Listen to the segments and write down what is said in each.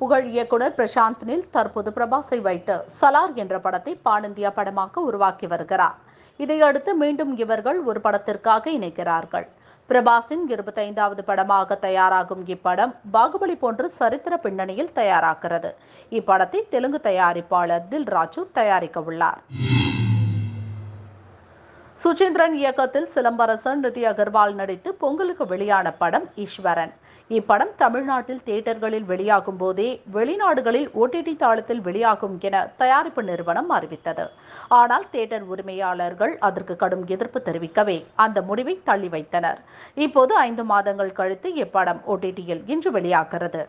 புகழ் இயக்குனர் பிரசாந்த் நில் தற்போது பிரபாஸை வைத்து சலார் என்ற படத்தை பான் இந்தியா படமாக உருவாக்கி வருகிறார் இதையடுத்து மீண்டும் இவர்கள் ஒரு படத்திற்காக இணைக்கிறார்கள் பிரபாஸின் இருபத்தைந்தாவது படமாக தயாராகும் இப்படம் பாகுபலி போன்று சரித்திர பின்னணியில் தயாராகிறது இப்படத்தை தெலுங்கு தயாரிப்பாளர் தில் ராஜு தயாரிக்க உள்ளார் சுச்சேந்திரன் இயக்கத்தில் சிலம்பரசன் நிதி அகர்வால் நடித்து பொங்கலுக்கு வெளியான படம் ஈஸ்வரன் இப்படம் தமிழ்நாட்டில் தியேட்டர்களில் வெளியாகும் போதே வெளிநாடுகளில் ஓடிடி தாளத்தில் வெளியாகும் என தயாரிப்பு நிறுவனம் அறிவித்தது ஆனால் தியேட்டர் உரிமையாளர்கள் அதற்கு கடும் எதிர்ப்பு தெரிவிக்கவே அந்த முடிவை தள்ளி வைத்தனர் இப்போது ஐந்து மாதங்கள் கழித்து இப்படம் ஓடிடியில் இன்று வெளியாகிறது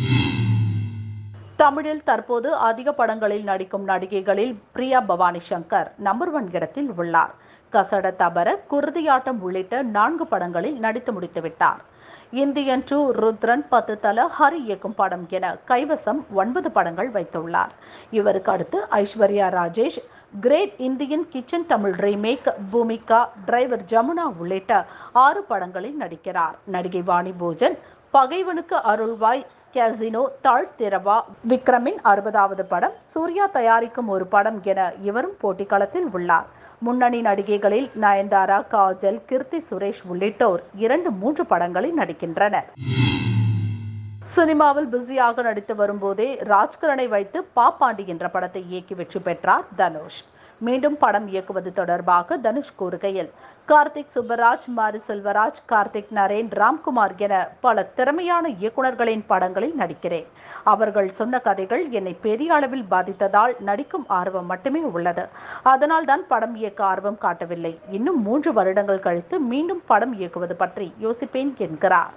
தமிழில் தற்போது அதிக படங்களில் நடிக்கும் நடிகைகளில் பிரியா பவானி சங்கர் நம்பர் ஒன் இடத்தில் உள்ளார் கசட தபர குருதியாட்டம் உள்ளிட்ட நான்கு படங்களில் நடித்து முடித்துவிட்டார் இந்தியன் டூ ருத்ரன் பத்து தல ஹரி இயக்கும் படம் என கைவசம் ஒன்பது படங்கள் வைத்துள்ளார் இவருக்கு அடுத்து Aishwarya Rajesh great Indian kitchen Tamil remake Bhoomika driver Jamuna உள்ளிட்ட ஆறு படங்களில் நடிக்கிறார் நடிகை வாணி போஜன் பகைவனுக்கு அருள்வாய் கேசினோ தாழ்த்திரவா விக்ரமின் அறுபதாவது படம் சூர்யா தயாரிக்கும் ஒரு படம் என இவரும் போட்டிக்களத்தில் உள்ளார் முன்னணி நடிகைகளில் நயன்தாரா காஜல் கிருத்தி சுரேஷ் உள்ளிட்டோர் இரண்டு மூன்று படங்களில் நடிக்கின்றனர் சினிமாவில் பிஸியாக நடித்து வரும்போதே ராஜ்கரனை வைத்து பாப்பாண்டி என்ற படத்தை இயக்கி வெற்றி பெற்றார் தனுஷ் மீண்டும் படம் இயக்குவது தொடர்பாக தனுஷ் கூறுகையில் கார்த்திக் சுப்பராஜ் மாரி செல்வராஜ் கார்த்திக் நரேன் ராம்குமார் என பல திறமையான இயக்குநர்களின் படங்களில் நடிக்கிறேன் அவர்கள் சொன்ன கதைகள் என்னை பெரிய அளவில் பாதித்ததால் நடிக்கும் ஆர்வம் மட்டுமே உள்ளது அதனால் தான் படம் இயக்க ஆர்வம் காட்டவில்லை இன்னும் மூன்று வருடங்கள் கழித்து மீண்டும் படம் இயக்குவது பற்றி யோசிப்பேன் என்கிறார்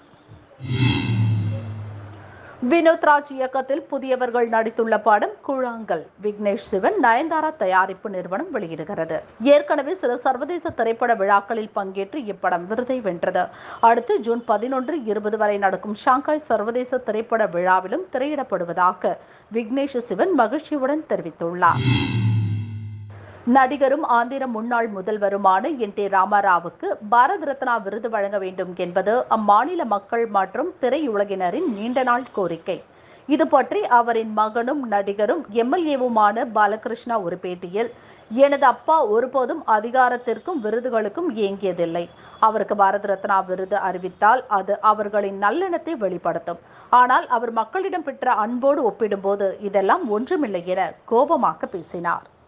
வினோத் ராஜ் இயக்கத்தில் புதியவர்கள் நடித்துள்ள படம் கூழாங்கல் விக்னேஷ் சிவன் நயன்தாரா தயாரிப்பு நிறுவனம் வெளியிடுகிறது ஏற்கனவே சில சர்வதேச திரைப்பட விழாக்களில் பங்கேற்று இப்படம் விருதை வென்றது அடுத்து ஜூன் பதினொன்று இருபது வரை நடக்கும் ஷாங்காய் சர்வதேச திரைப்பட விழாவிலும் திரையிடப்படுவதாக விக்னேஷ் சிவன் மகிழ்ச்சியுடன் தெரிவித்துள்ளார் நடிகரும் ஆந்திர முன்னாள் முதல்வருமான என் டி ராமாராவுக்கு பாரத ரத்னா விருது வழங்க வேண்டும் என்பது அம்மாநில மக்கள் மற்றும் திரையுலகினரின் நீண்ட நாள் கோரிக்கை இது பற்றி அவரின் மகனும் நடிகரும் எம்எல்ஏவுமான பாலகிருஷ்ணா ஒரு பேட்டியில் எனது அப்பா ஒருபோதும் அதிகாரத்திற்கும் விருதுகளுக்கும் இயங்கியதில்லை அவருக்கு பாரத ரத்னா விருது அறிவித்தால் அது அவர்களின் நல்லெண்ணத்தை வெளிப்படுத்தும் ஆனால் அவர் மக்களிடம் பெற்ற அன்போடு ஒப்பிடும்போது இதெல்லாம் ஒன்றுமில்லை என கோபமாக பேசினார்